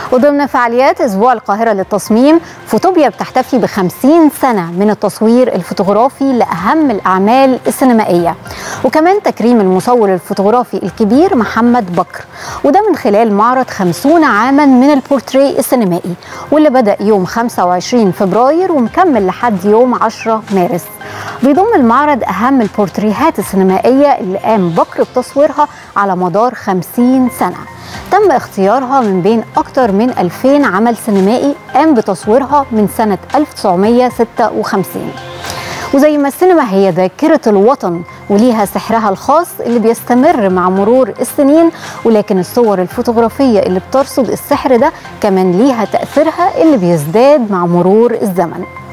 وضمن فعاليات أسبوع القاهرة للتصميم فوتوبيا بتحتفي ب 50 سنة من التصوير الفوتوغرافي لأهم الأعمال السينمائية وكمان تكريم المصور الفوتوغرافي الكبير محمد بكر وده من خلال معرض 50 عاما من البورتريه السينمائي واللي بدأ يوم 25 فبراير ومكمل لحد يوم 10 مارس بيضم المعرض أهم البورتريهات السينمائية اللي قام بكر بتصويرها على مدار 50 سنة تم اختيارها من بين أكثر من 2000 عمل سينمائي قام بتصويرها من سنة 1956 وزي ما السينما هي ذاكرة الوطن وليها سحرها الخاص اللي بيستمر مع مرور السنين ولكن الصور الفوتوغرافية اللي بترصد السحر ده كمان ليها تأثيرها اللي بيزداد مع مرور الزمن